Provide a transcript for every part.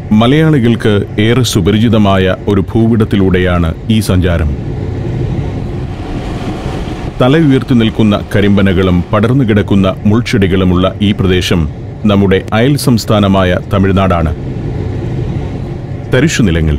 മലയാളികൾക്ക് ഏറെ സുപരിചിതമായ ഒരു ഭൂവിടത്തിലൂടെയാണ് ഈ സഞ്ചാരം തല ഉയർത്തി നിൽക്കുന്ന കരിമ്പനകളും പടർന്നു കിടക്കുന്ന മുൾച്ചെടികളുമുള്ള ഈ പ്രദേശം നമ്മുടെ അയൽ സംസ്ഥാനമായ തമിഴ്നാടാണ് തരിശുനിലങ്ങൾ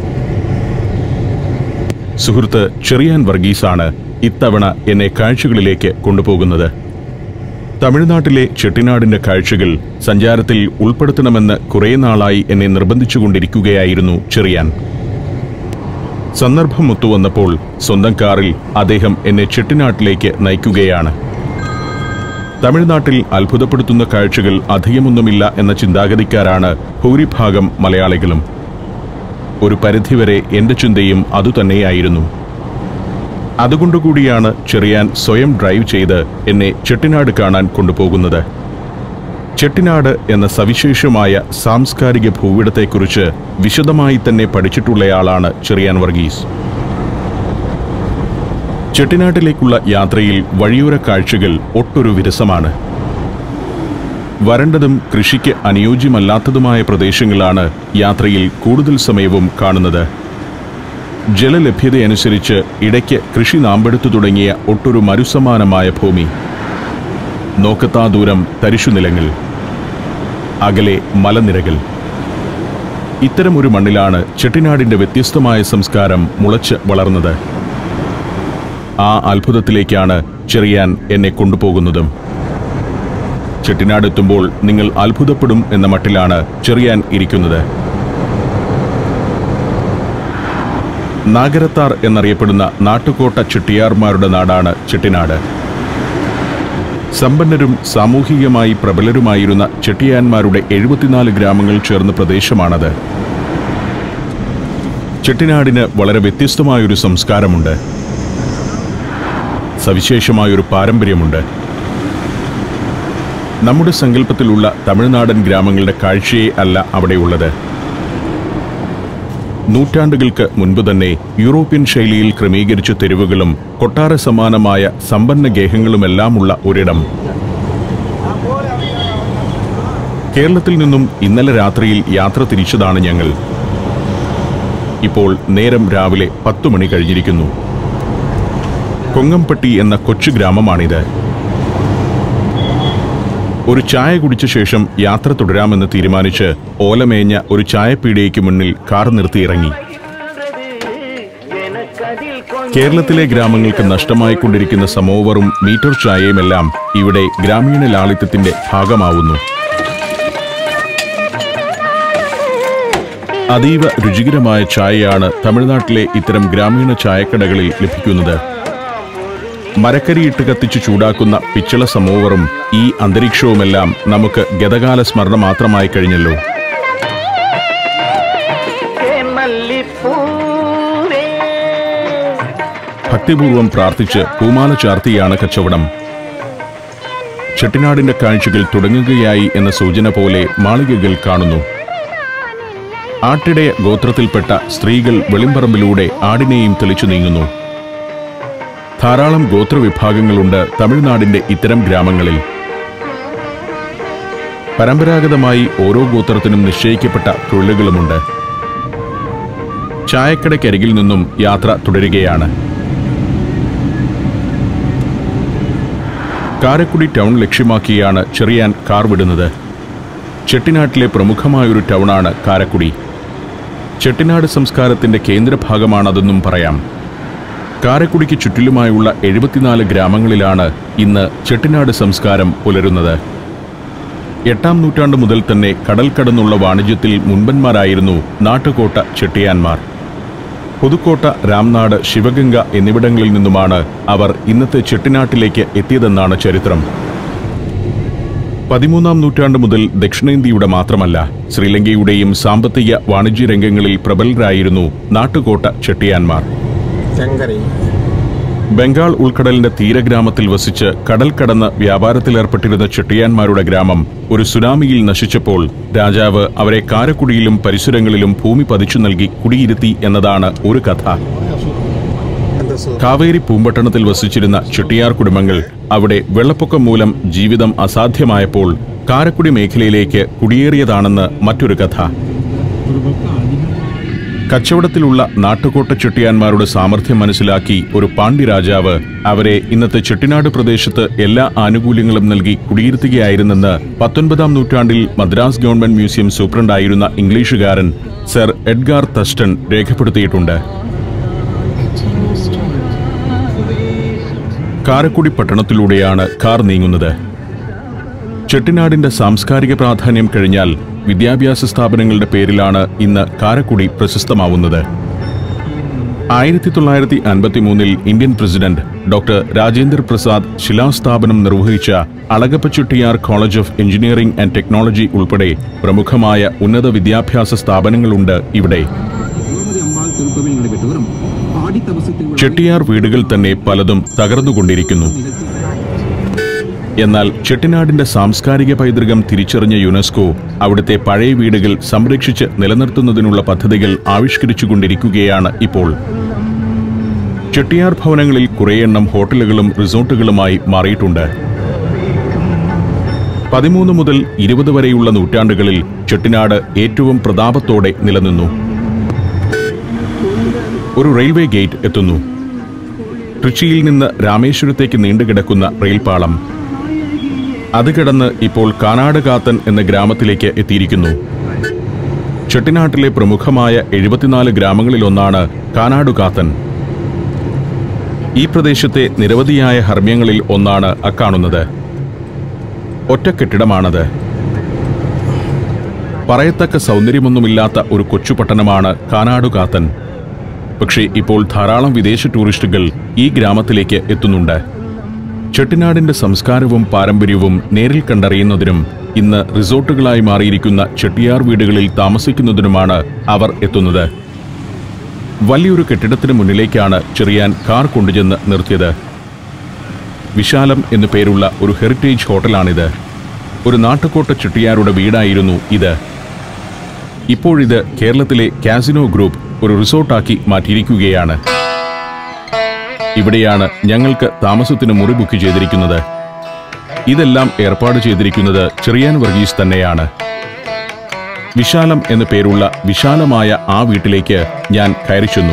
സുഹൃത്ത് ചെറിയാൻ വർഗീസാണ് ഇത്തവണ എന്നെ കാഴ്ചകളിലേക്ക് കൊണ്ടുപോകുന്നത് തമിഴ്നാട്ടിലെ ചെട്ടിനാടിന്റെ കാഴ്ചകൾ സഞ്ചാരത്തിൽ ഉൾപ്പെടുത്തണമെന്ന് കുറേ നാളായി എന്നെ നിർബന്ധിച്ചുകൊണ്ടിരിക്കുകയായിരുന്നു ചെറിയാൻ സന്ദർഭം ഒത്തുവന്നപ്പോൾ സ്വന്തം കാറിൽ അദ്ദേഹം എന്നെ ചെട്ടിനാട്ടിലേക്ക് നയിക്കുകയാണ് തമിഴ്നാട്ടിൽ അത്ഭുതപ്പെടുത്തുന്ന കാഴ്ചകൾ അധികമൊന്നുമില്ല എന്ന ചിന്താഗതിക്കാരാണ് ഭൂരിഭാഗം മലയാളികളും ഒരു പരിധിവരെ എന്റെ ചിന്തയും അതുതന്നെയായിരുന്നു അതുകൊണ്ടുകൂടിയാണ് ചെറിയാൻ സ്വയം ഡ്രൈവ് ചെയ്ത് എന്നെ ചെട്ടിനാട് കാണാൻ കൊണ്ടുപോകുന്നത് ചെട്ടിനാട് എന്ന സവിശേഷമായ സാംസ്കാരിക ഭൂവിടത്തെക്കുറിച്ച് വിശദമായി തന്നെ പഠിച്ചിട്ടുള്ളയാളാണ് ചെറിയാൻ വർഗീസ് ചെട്ടിനാട്ടിലേക്കുള്ള യാത്രയിൽ വഴിയോര കാഴ്ചകൾ ഒട്ടൊരു വിരസമാണ് വരണ്ടതും കൃഷിക്ക് അനുയോജ്യമല്ലാത്തതുമായ പ്രദേശങ്ങളാണ് യാത്രയിൽ കൂടുതൽ സമയവും കാണുന്നത് ജലലഭ്യതയനുസരിച്ച് ഇടയ്ക്ക് കൃഷി നാമ്പെടുത്തു തുടങ്ങിയ ഒട്ടൊരു മരുസമാനമായ ഭൂമി നോക്കത്താ ദൂരം തരിശുനിലങ്ങൾ അകലെ മലനിരകൾ ഇത്തരമൊരു മണ്ണിലാണ് ചെട്ടിനാടിന്റെ വ്യത്യസ്തമായ സംസ്കാരം മുളച്ച് വളർന്നത് ആ അത്ഭുതത്തിലേക്കാണ് ചെറിയാൻ എന്നെ കൊണ്ടുപോകുന്നതും ചെട്ടിനാടെത്തുമ്പോൾ നിങ്ങൾ അത്ഭുതപ്പെടും എന്ന മട്ടിലാണ് ചെറിയാൻ ഇരിക്കുന്നത് നാഗരത്താർ എന്നറിയപ്പെടുന്ന നാട്ടുകോട്ട ചെട്ടിയാർമാരുടെ നാടാണ് ചെട്ടിനാട് സമ്പന്നരും സാമൂഹികമായി പ്രബലരുമായിരുന്ന ചെട്ടിയാന്മാരുടെ എഴുപത്തിനാല് ഗ്രാമങ്ങൾ ചേർന്ന പ്രദേശമാണത് ചെട്ടിനാടിന് വളരെ വ്യത്യസ്തമായൊരു സംസ്കാരമുണ്ട് സവിശേഷമായൊരു പാരമ്പര്യമുണ്ട് നമ്മുടെ സങ്കല്പത്തിലുള്ള തമിഴ്നാടൻ ഗ്രാമങ്ങളുടെ കാഴ്ചയെ അല്ല അവിടെയുള്ളത് നൂറ്റാണ്ടുകൾക്ക് മുൻപ് തന്നെ യൂറോപ്യൻ ശൈലിയിൽ ക്രമീകരിച്ച തെരുവുകളും കൊട്ടാര സമാനമായ സമ്പന്ന ഗേഹങ്ങളുമെല്ലാമുള്ള ഒരിടം കേരളത്തിൽ നിന്നും ഇന്നലെ രാത്രിയിൽ യാത്ര തിരിച്ചതാണ് ഞങ്ങൾ ഇപ്പോൾ നേരം രാവിലെ പത്തു മണി കഴിഞ്ഞിരിക്കുന്നു കൊങ്ങംപട്ടി എന്ന കൊച്ചു ഗ്രാമമാണിത് ഒരു ചായ കുടിച്ച ശേഷം യാത്ര തുടരാമെന്ന് തീരുമാനിച്ച് ഓലമേഞ്ഞ ഒരു ചായപ്പീടികയ്ക്ക് മുന്നിൽ കാർ നിർത്തിയിറങ്ങി കേരളത്തിലെ ഗ്രാമങ്ങൾക്ക് നഷ്ടമായിക്കൊണ്ടിരിക്കുന്ന സമോവറും മീറ്റർ ചായയുമെല്ലാം ഇവിടെ ഗ്രാമീണ ലാളിത്യത്തിന്റെ ഭാഗമാവുന്നു അതീവ രുചികരമായ ചായയാണ് തമിഴ്നാട്ടിലെ ഇത്തരം ഗ്രാമീണ ചായക്കടകളിൽ ലഭിക്കുന്നത് മരക്കരിയിട്ട് കത്തിച്ച് ചൂടാക്കുന്ന പിച്ചള സമോവറും ഈ അന്തരീക്ഷവുമെല്ലാം നമുക്ക് ഗതകാല സ്മരണ മാത്രമായി കഴിഞ്ഞല്ലോ മല്ലിപ്പൂവേ ഭക്തിപൂർവം പ്രാർത്ഥിച്ച് പൂമാല ചാർത്തിയാണ് കച്ചവടം ചെട്ടിനാടിന്റെ കാഴ്ചകൾ തുടങ്ങുകയായി എന്ന സൂചന പോലെ മാളികകൾ കാണുന്നു ആട്ടിടയ ഗോത്രത്തിൽപ്പെട്ട സ്ത്രീകൾ വെളിമ്പറമ്പിലൂടെ ആടിനെയും തെളിച്ചു നീങ്ങുന്നു ധാരാളം ഗോത്രവിഭാഗങ്ങളുണ്ട് തമിഴ്നാടിന്റെ ഇത്തരം ഗ്രാമങ്ങളിൽ പരമ്പരാഗതമായി ഓരോ ഗോത്രത്തിനും നിശ്ചയിക്കപ്പെട്ട തൊഴിലുകളുമുണ്ട് ചായക്കടയ്ക്കരികിൽ നിന്നും യാത്ര തുടരുകയാണ് കാരക്കുടി ടൗൺ ലക്ഷ്യമാക്കിയാണ് ചെറിയാൻ കാർ വിടുന്നത് ചെട്ടിനാട്ടിലെ പ്രമുഖമായൊരു ടൗണാണ് കാരക്കുടി ചെട്ടിനാട് സംസ്കാരത്തിന്റെ കേന്ദ്രഭാഗമാണതെന്നും പറയാം കാരക്കുടിക്ക് ചുറ്റിലുമായുള്ള എഴുപത്തിനാല് ഗ്രാമങ്ങളിലാണ് ഇന്ന് ചെട്ടിനാട് സംസ്കാരം പുലരുന്നത് എട്ടാം നൂറ്റാണ്ട് മുതൽ തന്നെ കടൽ കടന്നുള്ള വാണിജ്യത്തിൽ മുൻപന്മാരായിരുന്നു നാട്ടുകോട്ട ചെട്ടിയാന്മാർ പുതുക്കോട്ട രാംനാട് ശിവഗംഗ എന്നിവിടങ്ങളിൽ നിന്നുമാണ് അവർ ഇന്നത്തെ ചെട്ടിനാട്ടിലേക്ക് എത്തിയതെന്നാണ് ചരിത്രം പതിമൂന്നാം നൂറ്റാണ്ട് മുതൽ ദക്ഷിണേന്ത്യയുടെ മാത്രമല്ല ശ്രീലങ്കയുടെയും സാമ്പത്തിക വാണിജ്യ രംഗങ്ങളിൽ പ്രബലരായിരുന്നു നാട്ടുകോട്ട ചെട്ടിയാന്മാർ ചെങ്കരൈ ബംഗാൾ ഉൾക്കടലിന്റെ തീരഗ്രാമത്തിൽ വസിച്ച് കടൽ കടന്ന് വ്യാപാരത്തിലേർപ്പെട്ടിരുന്ന ചെട്ടിയാന്മാരുടെ ഗ്രാമം ഒരു സുനാമിയിൽ നശിച്ചപ്പോൾ രാജാവ് അവരെ കാരക്കുടിയിലും പരിസരങ്ങളിലും ഭൂമി പതിച്ചു നൽകി കുടിയിരുത്തി എന്നതാണ് ഒരു കഥ എന്താ സു കാവേരി പൂമ്പട്ടണത്തിൽ വസിച്ചിരുന്ന ചെട്ടിയാർ കുടുംബങ്ങൾ അവിടെ വെള്ളപ്പൊക്കം മൂലം ജീവിതം അസാധ്യമായപ്പോൾ കാരക്കുടി മേഖലയിലേക്ക് കുടിയേറിയതാണെന്ന് മറ്റൊരു കഥ കച്ചവടത്തിലുള്ള നാട്ടുകോട്ട ചെട്ടിയാന്മാരുടെ സാമർഥ്യം മനസ്സിലാക്കി ഒരു പാണ്ഡ്യ രാജാവ് അവരെ ഇന്നത്തെ ചെട്ടിനാട് പ്രദേശത്ത് എല്ലാ ആനുകൂല്യങ്ങളും നൽകി കുടിയിരുത്തുകയായിരുന്നെന്ന് പത്തൊൻപതാം നൂറ്റാണ്ടിൽ മദ്രാസ് ഗവൺമെന്റ് മ്യൂസിയം സൂപ്രണ്ടായിരുന്ന ഇംഗ്ലീഷുകാരൻ സർ എഡ്ഗാർ തസ്റ്റൺ രേഖപ്പെടുത്തിയിട്ടുണ്ട് കാരക്കുടി പട്ടണത്തിലൂടെയാണ് കാർ നീങ്ങുന്നത് ചെട്ടിനാടിന്റെ സാംസ്കാരിക പ്രാധാന്യം കഴിഞ്ഞാൽ വിദ്യാഭ്യാസ സ്ഥാപനങ്ങളുടെ പേരിലാണ് ഇന്ന് കാരക്കുടി പ്രശസ്തമാവുന്നത് ആയിരത്തി തൊള്ളായിരത്തി അൻപത്തി മൂന്നിൽ Indian president doctor Rajendra Prasad ശിലാസ്ഥാപനം നിർവഹിച്ച Alagappa Chettiar college of engineering and technology ഉൾപ്പെടെ പ്രമുഖമായ ഉന്നത വിദ്യാഭ്യാസ സ്ഥാപനങ്ങളുണ്ട് ഇവിടെ ഭഗവതി അമ്പാൾ തിരുക്കോവിൽ നடைபெற்று வரும் ஆடி தபசு திருவிழா ചെട്ടിയാർ വീടുകൾ തന്നെ പലതും തകർന്നുകൊണ്ടിരിക്കുന്നു എന്നാൽ ചെട്ടിനാടിന്റെ സാംസ്കാരിക പൈതൃകം തിരിച്ചറിഞ്ഞ യുനെസ്കോ അവിടുത്തെ പഴയ വീടുകൾ സംരക്ഷിച്ച് നിലനിർത്തുന്നതിനുള്ള പദ്ധതികൾ ആവിഷ്കരിച്ചുകൊണ്ടിരിക്കുകയാണ് ഇപ്പോൾ ചെട്ടിയാർ ഭവനങ്ങളിൽ കുറേയെണ്ണം ഹോട്ടലുകളും റിസോർട്ടുകളുമായി മാറിയിട്ടുണ്ട് പതിമൂന്ന് മുതൽ ഇരുപത് വരെയുള്ള നൂറ്റാണ്ടുകളിൽ ചെട്ടിനാട് ഏറ്റവും പ്രതാപത്തോടെ നിലനിന്നു ഒരു റെയിൽവേ ഗേറ്റ് എത്തുന്നു ട്രിച്ചിയിൽ നിന്ന് രാമേശ്വരത്തേക്ക് നീണ്ടുകിടക്കുന്ന റെയിൽപാളം അത് കിടന്ന് ഇപ്പോൾ കാനാട് കാത്തൻ എന്ന ഗ്രാമത്തിലേക്ക് എത്തിയിരിക്കുന്നു ചെട്ടിനാട്ടിലെ പ്രമുഖമായ എഴുപത്തിനാല് ഗ്രാമങ്ങളിലൊന്നാണ് കാനാടു കാത്തൻ ഈ പ്രദേശത്തെ നിരവധിയായ ഹർമ്യങ്ങളിൽ ഒന്നാണ് അക്കാണുന്നത് ഒറ്റ കെട്ടിടമാണത് പറയത്തക്ക സൗന്ദര്യമൊന്നുമില്ലാത്ത ഒരു കൊച്ചു പട്ടണമാണ് കാനാടു കാത്തൻ പക്ഷേ ഇപ്പോൾ ധാരാളം വിദേശ ടൂറിസ്റ്റുകൾ ഈ ഗ്രാമത്തിലേക്ക് എത്തുന്നുണ്ട് ചെട്ടിനാടിന്റെ സംസ്കാരവും പാരമ്പര്യവും നേരിൽ കണ്ടറിയുന്നതിനും ഇന്ന് റിസോർട്ടുകളായി മാറിയിരിക്കുന്ന ചെട്ടിയാർ വീടുകളിൽ താമസിക്കുന്നതിനുമാണ് അവർ എത്തുന്നത് വലിയൊരു കെട്ടിടത്തിന് മുന്നിലേക്കാണ് ചെറിയാൻ കാർ കൊണ്ടുചെന്ന് നിർത്തിയത് വിശാലം എന്നു പേരുള്ള ഒരു ഹെറിറ്റേജ് ഹോട്ടലാണിത് ഒരു നാട്ടുകോട്ട ചെട്ടിയാരുടെ വീടായിരുന്നു ഇത് ഇപ്പോഴിത് കേരളത്തിലെ കാസിനോ ഗ്രൂപ്പ് ഒരു റിസോർട്ടാക്കി മാറ്റിയിരിക്കുകയാണ് ഇവിടെയാണ് ഞങ്ങൾക്ക് താമസത്തിന് മുറി ബുക്ക് ചെയ്തിരിക്കുന്നത് ഇതെല്ലാം ഏർപ്പാട് ചെയ്തിരിക്കുന്നത് ചെറിയാൻ വർഗീസ് തന്നെയാണ് വിശാലം എന്നു പേരുള്ള വിശാലമായ ആ വീട്ടിലേക്ക് ഞാൻ കയറി ചെന്നു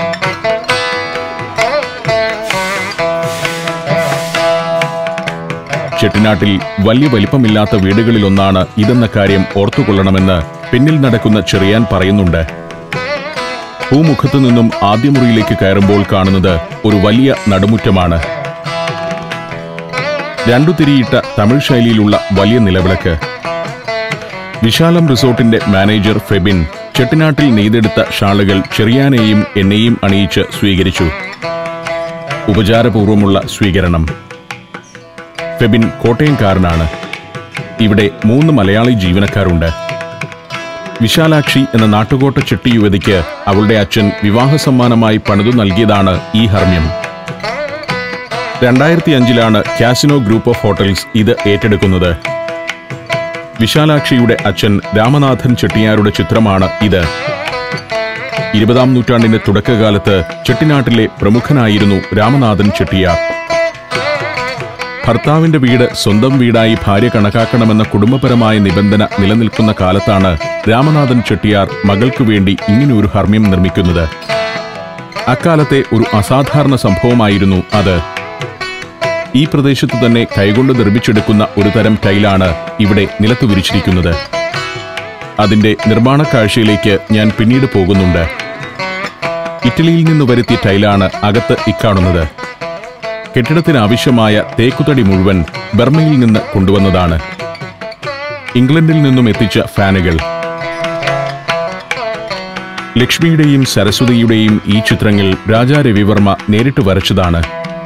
ചെട്ടിനാട്ടിൽ വലിയ വലിപ്പമില്ലാത്ത വീടുകളിലൊന്നാണ് ഇതെന്ന കാര്യം ഓർത്തുകൊള്ളണമെന്ന് പിന്നിൽ നടക്കുന്ന ചെറിയാൻ പറയുന്നുണ്ട് പൂമുഖത്തു നിന്നും ആദ്യ മുറിയിലേക്ക് കയറുമ്പോൾ കാണുന്നത് ഒരു വലിയ നടുമുറ്റമാണ് രണ്ടു തിരിയിട്ട തമിഴ് ശൈലിയിലുള്ള വലിയ നിലവിളക്ക് വിശാലം റിസോർട്ടിന്റെ മാനേജർ ഫെബിൻ ചെട്ടിനാട്ടിൽ നെയ്തെടുത്ത ഷാളുകൾ ചെറിയാനെയും എന്നെയും അണിയിച്ച് സ്വീകരിച്ചു ഉപചാരപൂർവമുള്ള സ്വീകരണം ഫെബിൻ കോട്ടയംകാരനാണ് ഇവിടെ മൂന്ന് മലയാളി ജീവനക്കാരുണ്ട് വിശാലാക്ഷി എന്ന നാട്ടുകോട്ട ചെട്ടി യുവതിക്ക് അവളുടെ അച്ഛൻ വിവാഹ സമ്മാനമായി പണിതു നൽകിയതാണ് ഈ ഹർമ്മ്യം രണ്ടായിരത്തി അഞ്ചിലാണ് കാസിനോ ഗ്രൂപ്പ് ഓഫ് ഹോട്ടൽസ് ഇത് ഏറ്റെടുക്കുന്നത് വിശാലാക്ഷിയുടെ അച്ഛൻ രാമനാഥൻ ചെട്ടിയാരുടെ ചിത്രമാണ് ഇത് ഇരുപതാം നൂറ്റാണ്ടിന്റെ തുടക്കകാലത്ത് ചെട്ടിനാട്ടിലെ പ്രമുഖനായിരുന്നു രാമനാഥൻ ചെട്ടിയാർ ഭർത്താവിന്റെ വീട് സ്വന്തം വീടായി ഭാര്യ കണക്കാക്കണമെന്ന കുടുംബപരമായ നിബന്ധന നിലനിൽക്കുന്ന കാലത്താണ് രാമനാഥൻ ചെട്ടിയാർ മകൾക്കു വേണ്ടി ഇങ്ങനെയൊരു ഹർമ്മ്യം നിർമ്മിക്കുന്നത് അക്കാലത്തെ ഒരു അസാധാരണ സംഭവമായിരുന്നു അത് ഈ പ്രദേശത്ത് തന്നെ കൈകൊണ്ട് നിർമ്മിച്ചെടുക്കുന്ന ഒരു തരം ടൈലാണ് ഇവിടെ നിലത്ത് വിരിച്ചിരിക്കുന്നത് അതിന്റെ നിർമ്മാണ കാഴ്ചയിലേക്ക് ഞാൻ പിന്നീട് പോകുന്നുണ്ട് ഇറ്റലിയിൽ നിന്ന് വരുത്തിയ ടൈലാണ് അകത്ത് ഇക്കാണുന്നത് കെട്ടിടത്തിന് ആവശ്യമായ തേക്കുതടി മുഴുവൻ ബർമയിൽ നിന്ന് കൊണ്ടുവന്നതാണ് ഇംഗ്ലണ്ടിൽ നിന്നും എത്തിച്ച ഫാനുകൾ ലക്ഷ്മിയുടെയും സരസ്വതിയുടെയും ഈ ചിത്രങ്ങൾ രാജാ രവിവർമ്മ നേരിട്ട് വരച്ചതാണ്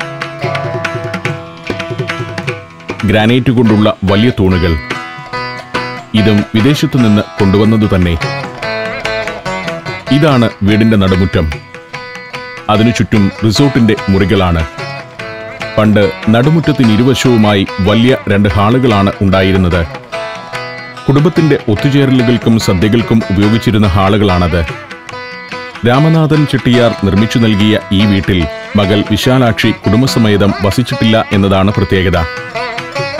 ഗ്രാനൈറ്റ് കൊണ്ടുള്ള വലിയ തൂണുകൾ ഇതും വിദേശത്തു നിന്ന് കൊണ്ടുവന്നത് തന്നെ ഇതാണ് വീടിന്റെ നടുമുറ്റം അതിനു ചുറ്റും റിസോർട്ടിന്റെ മുറികളാണ് പണ്ട് നടുമുറ്റത്തിന് ഇരുവശവുമായി വലിയ രണ്ട് ഹാളുകളാണ് ഉണ്ടായിരുന്നത് കുടുംബത്തിന്റെ ഒത്തുചേരലുകൾക്കും സദ്യകൾക്കും ഉപയോഗിച്ചിരുന്ന ഹാളുകളാണത് രാമനാഥൻ ചെട്ടിയാർ നിർമ്മിച്ചു നൽകിയ ഈ വീട്ടിൽ മകൾ വിശാലാക്ഷി കുടുംബസമേതം വസിച്ചിട്ടില്ല എന്നതാണ് പ്രത്യേകത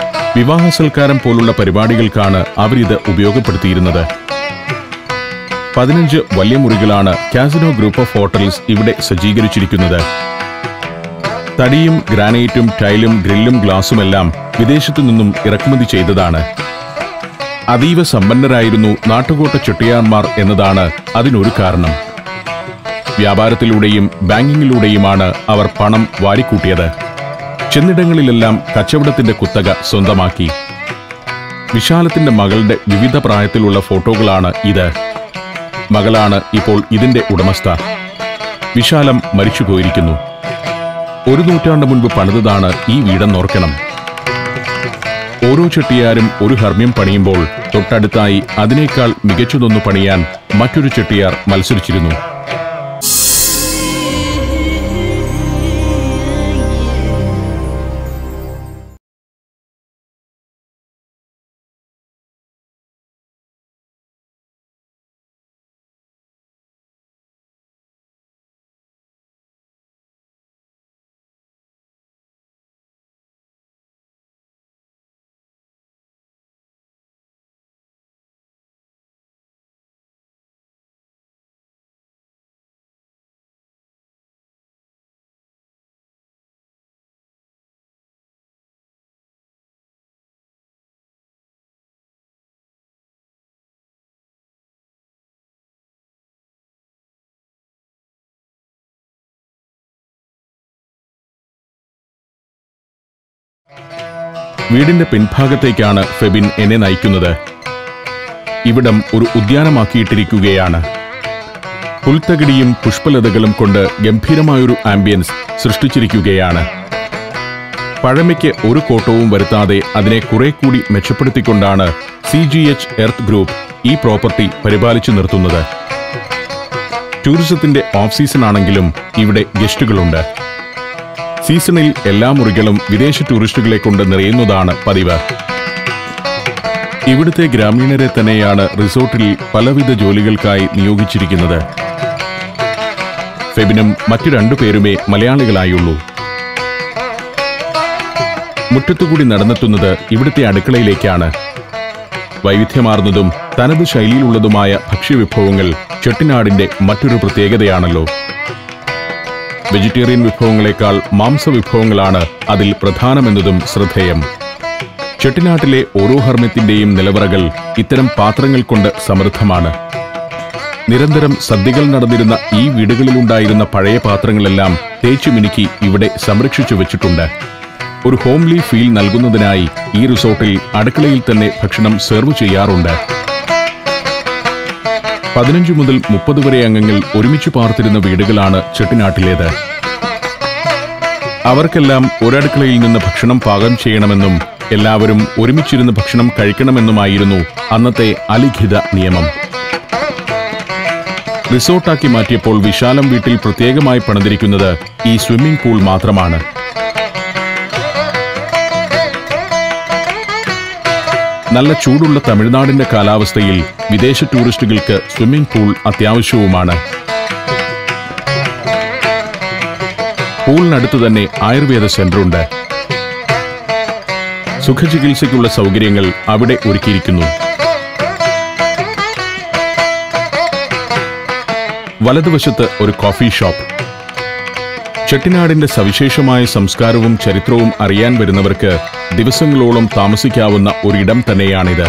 വിവാഹ സൽക്കാരം പോലുള്ള പരിപാടികൾക്കാണ് അവരിത് ഉപയോഗപ്പെടുത്തിയിരുന്നത് പതിനഞ്ച് വലിയ മുറികളാണ് കാസിനോ ഗ്രൂപ്പ് ഓഫ് ഹോട്ടൽസ് ഇവിടെ സജ്ജീകരിച്ചിരിക്കുന്നത് തടിയും ഗ്രാനൈറ്റും ടൈലും ഗ്രില്ലും ഗ്ലാസുമെല്ലാം വിദേശത്തു നിന്നും ഇറക്കുമതി ചെയ്തതാണ് അതീവ സമ്പന്നരായിരുന്നു നാട്ടുകോട്ട ചെട്ടിയാർമാർ എന്നതാണ് അതിനൊരു കാരണം വ്യാപാരത്തിലൂടെയും ബാങ്കിങ്ങിലൂടെയുമാണ് അവർ പണം വാരിക്കൂട്ടിയത് ചെന്നിടങ്ങളിലെല്ലാം കച്ചവടത്തിന്റെ കുത്തക സ്വന്തമാക്കി വിശാലത്തിന്റെ മകളുടെ വിവിധ പ്രായത്തിലുള്ള ഫോട്ടോകളാണ് ഇത് മകളാണ് ഇപ്പോൾ ഇതിന്റെ ഉടമസ്ഥ വിശാലം മരിച്ചുപോയിരിക്കുന്നു ഒരു നൂറ്റാണ്ട് മുൻപ് പണിതതാണ് ഈ വീടെന്നോർക്കണം ഓരോ ചെട്ടിയാരും ഒരു ഹർമ്മ്യം പണിയുമ്പോൾ തൊട്ടടുത്തായി അതിനേക്കാൾ മികച്ചതൊന്നു പണിയാൻ മറ്റൊരു ചെട്ടിയാർ മത്സരിച്ചിരുന്നു വീടിന്റെ പിൻഭാഗത്തേക്കാണ് ഫെബിൻ എന്നെ നയിക്കുന്നത് ഇവിടം ഒരു ഉദ്യാനമാക്കിയിട്ടിരിക്കുകയാണ് പുൽത്തകിടിയും പുഷ്പലതകളും കൊണ്ട് ഗംഭീരമായൊരു ആംബിയൻസ് സൃഷ്ടിച്ചിരിക്കുകയാണ് പഴമയ്ക്ക് ഒരു കോട്ടവും വരുത്താതെ അതിനെ കുറെ കൂടി മെച്ചപ്പെടുത്തിക്കൊണ്ടാണ് C G H earth group ഈ പ്രോപ്പർട്ടി പരിപാലിച്ചു നിർത്തുന്നത് ടൂറിസത്തിന്റെ ഓഫ് സീസൺ ആണെങ്കിലും ഇവിടെ ഗസ്റ്റുകളുണ്ട് സീസണിൽ എല്ലാ മുറികളും വിദേശ ടൂറിസ്റ്റുകളെ കൊണ്ട് നിറയുന്നതാണ് പതിവ് ഇവിടുത്തെ ഗ്രാമീണരെ തന്നെയാണ് റിസോർട്ടിൽ പലവിധ ജോലികൾക്കായി നിയോഗിച്ചിരിക്കുന്നത് ഫെബിനും മറ്റു രണ്ടുപേരുമേ മലയാളികളായുള്ളൂ മുറ്റത്തുകൂടി നടന്നെത്തുന്നത് ഇവിടുത്തെ അടുക്കളയിലേക്കാണ് വൈവിധ്യമാർന്നതും തനത് ശൈലിയിലുള്ളതുമായ ഭക്ഷ്യവിഭവങ്ങൾ ചെട്ടിനാടിന്റെ മറ്റൊരു പ്രത്യേകതയാണല്ലോ വെജിറ്റേറിയൻ വിഭവങ്ങളെക്കാൾ മാംസവിഭവങ്ങളാണ് അതിൽ പ്രധാനമെന്നതും ശ്രദ്ധേയം ചെട്ടിനാട്ടിലെ ഓരോ ഹർമ്മ്യത്തിന്റെയും നിലവറകൾ ഇത്തരം പാത്രങ്ങൾ കൊണ്ട് സമൃദ്ധമാണ് നിരന്തരം സദ്യകൾ നടന്നിരുന്ന ഈ വീടുകളിലുണ്ടായിരുന്ന പഴയ പാത്രങ്ങളെല്ലാം തേച്ചു മിനുക്കി ഇവിടെ സംരക്ഷിച്ചു വെച്ചിട്ടുണ്ട് ഒരു ഹോംലി ഫീൽ നൽകുന്നതിനായി ഈ റിസോർട്ടിൽ അടുക്കളയിൽ തന്നെ ഭക്ഷണം സെർവ് ചെയ്യാറുണ്ട് പതിനഞ്ചു മുതൽ മുപ്പത് വരെ അംഗങ്ങൾ ഒരുമിച്ച് പാർത്തിരുന്ന വീടുകളാണ് ചെട്ടിനാട്ടിലേത് അവർക്കെല്ലാം ഒരടുക്കളയിൽ നിന്ന് ഭക്ഷണം പാകം ചെയ്യണമെന്നും എല്ലാവരും ഒരുമിച്ചിരുന്ന് ഭക്ഷണം കഴിക്കണമെന്നുമായിരുന്നു അന്നത്തെ അലിഖിത നിയമം റിസോർട്ടാക്കി മാറ്റിയപ്പോൾ വിശാലം വീട്ടിൽ പ്രത്യേകമായി പണിതിരിക്കുന്നത് ഈ സ്വിമ്മിംഗ് പൂൾ മാത്രമാണ് നല്ല ചൂടുള്ള തമിഴ്നാടിന്റെ കാലാവസ്ഥയിൽ വിദേശ ടൂറിസ്റ്റുകൾക്ക് സ്വിമ്മിംഗ് പൂൾ അത്യാവശ്യവുമാണ് പൂളിനടുത്ത് തന്നെ ആയുർവേദ സെന്ററുണ്ട് സുഖചികിത്സയ്ക്കുള്ള സൗകര്യങ്ങൾ അവിടെ ഒരുക്കിയിരിക്കുന്നു വലതുവശത്ത് ഒരു കോഫി ഷോപ്പ് ചെട്ടിനാടിന്റെ സവിശേഷമായ സംസ്കാരവും ചരിത്രവും അറിയാൻ വരുന്നവർക്ക് ദിവസങ്ങളോളം താമസിക്കാവുന്ന ഒരിടം തന്നെയാണിത്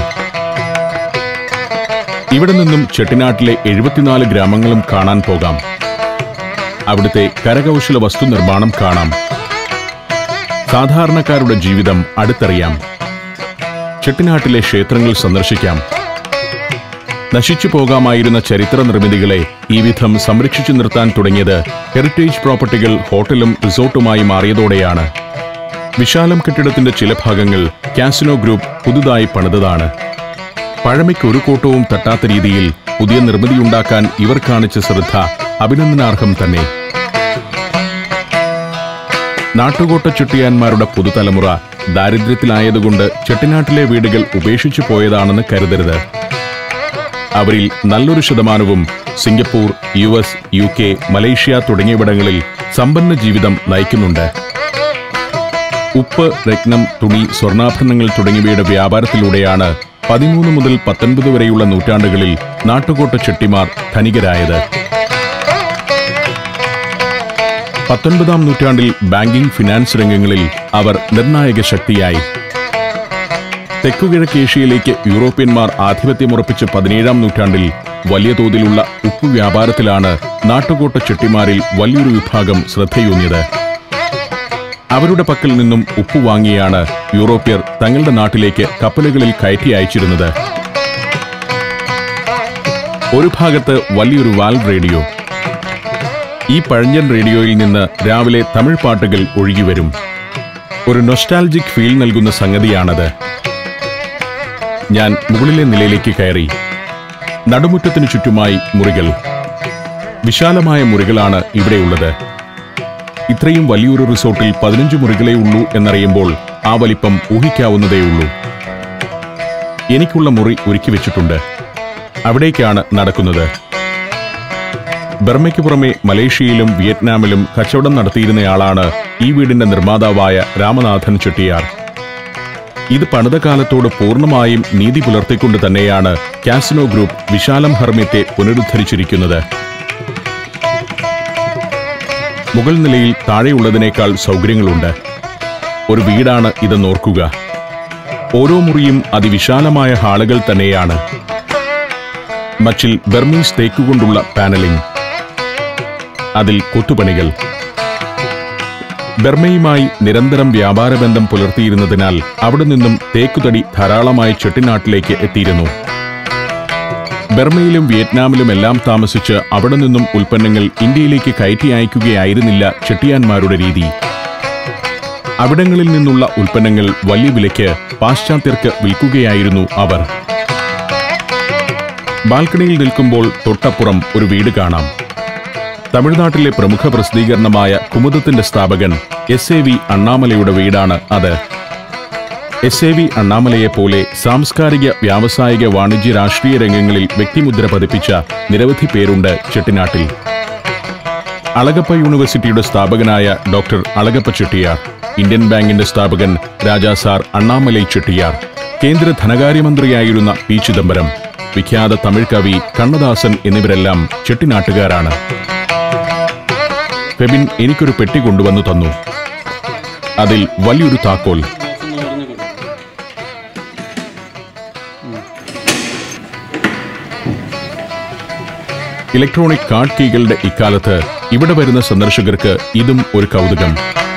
ഇവിടെ നിന്നും ചെട്ടിനാട്ടിലെ എഴുപത്തിനാല് ഗ്രാമങ്ങളും കാണാൻ പോകാം അവിടുത്തെ കരകൗശല വസ്തു നിർമ്മാണം കാണാം സാധാരണക്കാരുടെ ജീവിതം അടുത്തറിയാം ചെട്ടിനാട്ടിലെ ക്ഷേത്രങ്ങൾ സന്ദർശിക്കാം നശിച്ചു പോകാമായിരുന്ന ചരിത്ര നിർമ്മിതികളെ ഈ വിധം സംരക്ഷിച്ചു നിർത്താൻ തുടങ്ങിയത് ഹെറിറ്റേജ് പ്രോപ്പർട്ടികൾ ഹോട്ടലും റിസോർട്ടുമായി മാറിയതോടെയാണ് വിശാലം കെട്ടിടത്തിന്റെ ചില ഭാഗങ്ങൾ കാസിനോ ഗ്രൂപ്പ് പുതുതായി പണിതതാണ് പഴമയ്ക്ക് ഒരു കോട്ടവും തട്ടാത്ത രീതിയിൽ പുതിയ നിർമ്മിതിയുണ്ടാക്കാൻ ഇവർ കാണിച്ച ശ്രദ്ധ അഭിനന്ദനാർഹം തന്നെ നാട്ടുകോട്ട ചുട്ടിയാന്മാരുടെ പുതുതലമുറ ദാരിദ്ര്യത്തിലായതുകൊണ്ട് ചെട്ടിനാട്ടിലെ വീടുകൾ ഉപേക്ഷിച്ചു പോയതാണെന്ന് കരുതരുത് അവരിൽ നല്ലൊരു ശതമാനവും Singapore U S U K Malaysia തുടങ്ങിയവിടങ്ങളിൽ സമ്പന്ന ജീവിതം നയിക്കുന്നുണ്ട് ഉപ്പ് രത്നം തുണി സ്വർണ്ണാഭരണങ്ങൾ തുടങ്ങിയവയുടെ വ്യാപാരത്തിലൂടെയാണ് പതിമൂന്ന് മുതൽ പത്തൊൻപത് വരെയുള്ള നൂറ്റാണ്ടുകളിൽ നാട്ടുകോട്ട ചെട്ടിമാർ ധനികരായത് പത്തൊൻപതാം നൂറ്റാണ്ടിൽ ബാങ്കിംഗ് ഫിനാൻസ് രംഗങ്ങളിൽ അവർ നിർണായക ശക്തിയായി തെക്കുകിഴക്ക് ഏഷ്യയിലേക്ക് യൂറോപ്യന്മാർ ആധിപത്യമുറപ്പിച്ച പതിനേഴാം നൂറ്റാണ്ടിൽ വലിയ തോതിലുള്ള ഉപ്പു വ്യാപാരത്തിലാണ് നാട്ടുകോട്ട ചെട്ടിമാരിൽ വലിയൊരു വിഭാഗം ശ്രദ്ധയൂന്നിയത് അവരുടെ പക്കൽ നിന്നും ഉപ്പ് വാങ്ങിയാണ് യൂറോപ്യർ തങ്ങളുടെ നാട്ടിലേക്ക് കപ്പലുകളിൽ കയറ്റി അയച്ചിരുന്നത് ഒരു ഭാഗത്ത് വലിയൊരു വാൽവ് റേഡിയോ ഈ പഴഞ്ചൻ റേഡിയോയിൽ നിന്ന് രാവിലെ തമിഴ് പാട്ടുകൾ ഒഴുകിവരും ഒരു നൊസ്റ്റാൾജിക് ഫീൽ നൽകുന്ന സംഗതിയാണത് ഞാൻ മുകളിലെ നിലയിലേക്ക് കയറി നടുമുറ്റത്തിനു ചുറ്റുമായി മുറികൾ വിശാലമായ മുറികളാണ് ഇവിടെയുള്ളത് ഇത്രയും വലിയൊരു റിസോർട്ടിൽ പതിനഞ്ച് മുറികളേ ഉള്ളൂ എന്നറിയുമ്പോൾ ആ വലിപ്പം ഊഹിക്കാവുന്നതേയുള്ളൂ എനിക്കുള്ള മുറി ഒരുക്കി വെച്ചിട്ടുണ്ട് അവിടേക്കാണ് നടക്കുന്നത് ബർമയ്ക്ക് പുറമെ മലേഷ്യയിലും വിയറ്റ്നാമിലും കച്ചവടം നടത്തിയിരുന്നയാളാണ് ഈ വീടിന്റെ നിർമ്മാതാവായ രാമനാഥൻ ചെട്ടിയാർ ഇത് പണിത കാലത്തോട് പൂർണ്ണമായും നീതി പുലർത്തിക്കൊണ്ട് തന്നെയാണ് കാസിനോ ഗ്രൂപ്പ് വിശാലം ഹർമ്മ്യത്തെ പുനരുദ്ധരിച്ചിരിക്കുന്നത് മുകൾ നിലയിൽ താഴെയുള്ളതിനേക്കാൾ സൗകര്യങ്ങളുണ്ട് ഒരു വീടാണ് ഇതെന്നോർക്കുക ഓരോ മുറിയും അതിവിശാലമായ ഹാളുകൾ തന്നെയാണ് മച്ചിൽ ബർമീസ് തേക്കുകൊണ്ടുള്ള പാനലിംഗ് അതിൽ കൊത്തുപണികൾ ബർമയുമായി നിരന്തരം വ്യാപാര ബന്ധം പുലർത്തിയിരുന്നതിനാൽ അവിടെ നിന്നും തേക്കുതടി ധാരാളമായി ചെട്ടിനാട്ടിലേക്ക് എത്തിയിരുന്നു ബർമയിലും വിയറ്റ്നാമിലും എല്ലാം താമസിച്ച് അവിടെ നിന്നും ഉൽപ്പന്നങ്ങൾ ഇന്ത്യയിലേക്ക് കയറ്റി അയക്കുകയായിരുന്നില്ല ചെട്ടിയാന്മാരുടെ രീതി അവിടങ്ങളിൽ നിന്നുള്ള ഉൽപ്പന്നങ്ങൾ വലിയ വിലയ്ക്ക് പാശ്ചാത്യർക്ക് വിൽക്കുകയായിരുന്നു അവർ ബാൽക്കണിയിൽ നിൽക്കുമ്പോൾ തൊട്ടപ്പുറം ഒരു വീട് കാണാം തമിഴ്നാട്ടിലെ പ്രമുഖ പ്രസിദ്ധീകരണമായ കുമുദത്തിന്റെ സ്ഥാപകൻ എസ് എ വി അണ്ണാമലയുടെ വീടാണ് അത് എസ് എ വി അണ്ണാമലയെ പോലെ സാംസ്കാരിക വ്യാവസായിക വാണിജ്യ രാഷ്ട്രീയ രംഗങ്ങളിൽ വ്യക്തിമുദ്ര പതിപ്പിച്ച നിരവധി പേരുണ്ട് ചെട്ടിനാട്ടിൽ അളഗപ്പ യൂണിവേഴ്സിറ്റിയുടെ സ്ഥാപകനായ ഡോക്ടർ അളഗപ്പ ചെട്ടിയാർ ഇന്ത്യൻ ബാങ്കിന്റെ സ്ഥാപകൻ രാജാ സാർ അണ്ണാമലൈ ചെട്ടിയാർ കേന്ദ്ര ധനകാര്യമന്ത്രിയായിരുന്ന പി ചിദംബരം വിഖ്യാത തമിഴ് കവി കണ്ണദാസൻ എന്നിവരെല്ലാം ചെട്ടിനാട്ടുകാരാണ് ഫെബിൻ എനിക്കൊരു പെട്ടി കൊണ്ടുവന്നു തന്നു അതിൽ വലിയൊരു താക്കോൽ ഇലക്ട്രോണിക് കാർഡ് കീകളുടെ ഇക്കാലത്ത് ഇവിടെ വരുന്ന സന്ദർശകർക്ക് ഇതും ഒരു കൗതുകം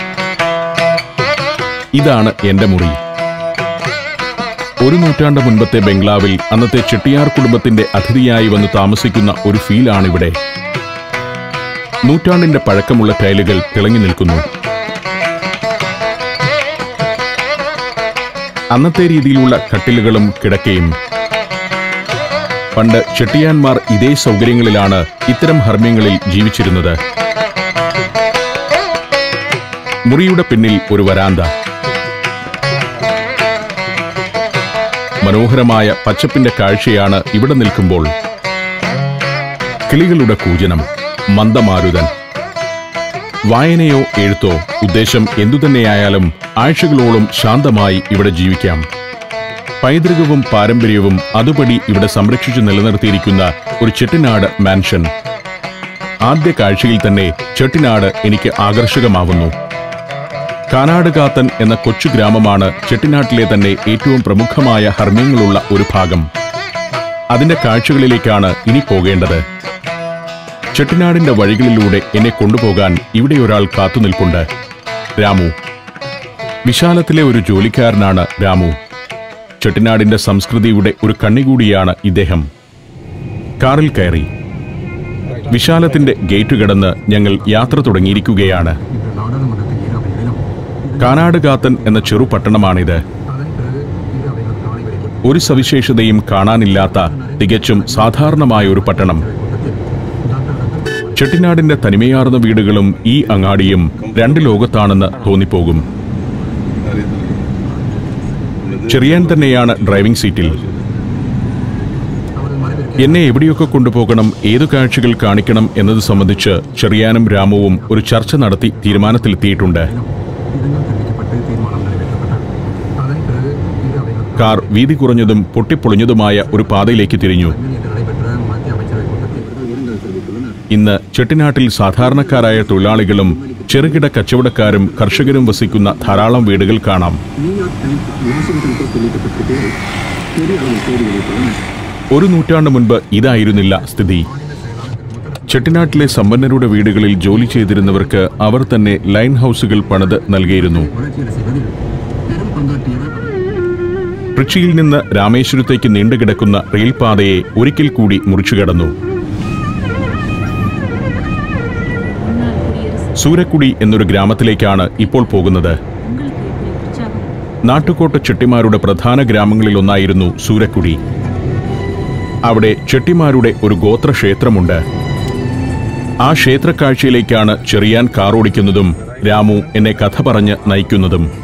ഇതാണ് എന്റെ മുറി ഒരു നൂറ്റാണ്ട് മുൻപത്തെ ബംഗ്ലാവിൽ അന്നത്തെ ചെട്ടിയാർ കുടുംബത്തിന്റെ അതിഥിയായി വന്ന് താമസിക്കുന്ന ഒരു ഫീലാണിവിടെ നൂറ്റാണ്ടിന്റെ പഴക്കമുള്ള ടൈലുകൾ തിളങ്ങി നിൽക്കുന്നു അന്നത്തെ രീതിയിലുള്ള കട്ടിലുകളും കിടക്കയും പണ്ട് ചെട്ടിയാന്മാർ ഇതേ സൗകര്യങ്ങളിലാണ് ഇത്തരം ഹർമ്മ്യങ്ങളിൽ ജീവിച്ചിരുന്നത് മുറിയുടെ പിന്നിൽ ഒരു വരാന്ത മനോഹരമായ പച്ചപ്പിന്റെ കാഴ്ചയാണ് ഇവിടെ നിൽക്കുമ്പോൾ കിളികളുടെ കൂജനം മന്ദമാരുതൻ വായനയോ എഴുത്തോ ഉദ്ദേശം എന്തുതന്നെയായാലും ആഴ്ചകളോളം ശാന്തമായി ഇവിടെ ജീവിക്കാം പൈതൃകവും പാരമ്പര്യവും അതുപടി ഇവിടെ സംരക്ഷിച്ചു നിലനിർത്തിയിരിക്കുന്ന ഒരു ചെട്ടിനാട് മാൻഷൻ ആദ്യ കാഴ്ചയിൽ തന്നെ ചെട്ടിനാട് എനിക്ക് ആകർഷകമാവുന്നു കാനാട് കാത്തൻ എന്ന കൊച്ചു ഗ്രാമമാണ് ചെട്ടിനാട്ടിലെ തന്നെ ഏറ്റവും പ്രമുഖമായ ഹർമ്മ്യങ്ങളുള്ള ഒരു ഭാഗം അതിന്റെ കാഴ്ചകളിലേക്കാണ് ഇനി പോകേണ്ടത് ചെട്ടിനാടിന്റെ വഴികളിലൂടെ എന്നെ കൊണ്ടുപോകാൻ ഇവിടെ ഒരാൾ കാത്തുനിൽപ്പുണ്ട് രാമു വിശാലത്തിലെ ഒരു ജോലിക്കാരനാണ് രാമു ചെട്ടിനാടിന്റെ സംസ്കൃതിയുടെ ഒരു കണ്ണികൂടിയാണ് ഇദ്ദേഹം കാറിൽ കയറി വിശാലത്തിന്റെ ഗേറ്റ് കടന്ന് ഞങ്ങൾ യാത്ര തുടങ്ങിയിരിക്കുകയാണ് இன்று நாடாளுமன்றத்தின் இரு அவைகளிலும் കാനാട് കാത്തൻ എന്ന ചെറു പട്ടണമാണിത് அதன் பிறகு இரு அவைகள் காலை வரை ഒരു സവിശേഷതയും കാണാനില്ലാത്ത തികച്ചും സാധാരണമായ ഒരു പട്ടണം கூட்டத்தில் டாக்டர் ரத்தன் ചെട്ടിനാടിന്റെ തനിമയാർന്ന വീടുകളും ഈ അങ്ങാടിയും രണ്ട് ലോകത്താണെന്ന് തോന്നിപ്പോകും ചെറിയാൻ തന്നെയാണ് ഡ്രൈവിംഗ് സീറ്റിൽ அவரது மனைவிற்கு എന്നെ എവിടെയൊക്കെ കൊണ്ടുപോകണം ഏതു കാഴ്ചകൾ കാണിക്കണം എന്നത് സംബന്ധിച്ച് ചെറിയാനും രാമുവും ഒരു ചർച്ച നടത്തി തീരുമാനത്തിലെത്തിയിട്ടുണ്ട് இடங்கள் தெரிவிக்கப்பட்டு தீர்மானம் நிறைவேற்றப்பட்டது அதன் பிறகு இரு அவைகள் കാർ വീതി കുറഞ്ഞതും പൊട്ടിപ്പൊളിഞ്ഞതുമായ ഒരു പാതയിലേക്ക് തിരിഞ്ഞു ഇന്ന് ചെട്ടിനാട്ടിൽ സാധാരണക്കാരായ തൊഴിലാളികളും ചെറുകിട കച്ചവടക്കാരും കർഷകരും വസിക്കുന്ന ധാരാളം വീടുകൾ കാണാം நியூயார்க் டைம்ஸ் வாஷிங்டன் போஸ்ட் உள்ளிட்ட பத்திரிகைகள் பெரிய அளவில் செய்தி வெளியிட்டுள்ளன ഒരു നൂറ്റാണ്ട് മുൻപ് ഇതായിരുന്നില്ല സ്ഥിതി ചെട്ടിനാട്ടിലെ സമ്പന്നരുടെ വീടുകളിൽ ജോലി ചെയ്തിരുന്നവർക്ക് അവർ തന്നെ ലൈൻ ഹൗസുകൾ പണിത് നൽകിയിരുന്നു வளர்ச்சியடை செய்வதில் பெரும் பங்காற்றியவர் ട്രിച്ചിയിൽ നിന്ന് രാമേശ്വരത്തേക്ക് നീണ്ടുകിടക്കുന്ന റെയിൽപാതയെ ഒരിക്കൽ കൂടി മുറിച്ചുകടന്നു முன்னாள் குடியரசு സൂരക്കുടി എന്നൊരു ഗ്രാമത്തിലേക്കാണ് ഇപ്പോൾ പോകുന്നത് உங்களுக்கு எப்படி உற்சாகம் നാട്ടുകോട്ട ചെട്ടിമാരുടെ പ്രധാന ഗ്രാമങ്ങളിലൊന്നായിരുന്നു സൂരക്കുടി അവിടെ ചെട്ടിമാരുടെ ഒരു ഗോത്രക്ഷേത്രമുണ്ട് ആ ക്ഷേത്രക്കാഴ്ചയിലേക്കാണ് ചെറിയാൻ കാറോടിക്കുന്നതും രാമു എന്നെ കഥ പറഞ്ഞ് നയിക്കുന്നതും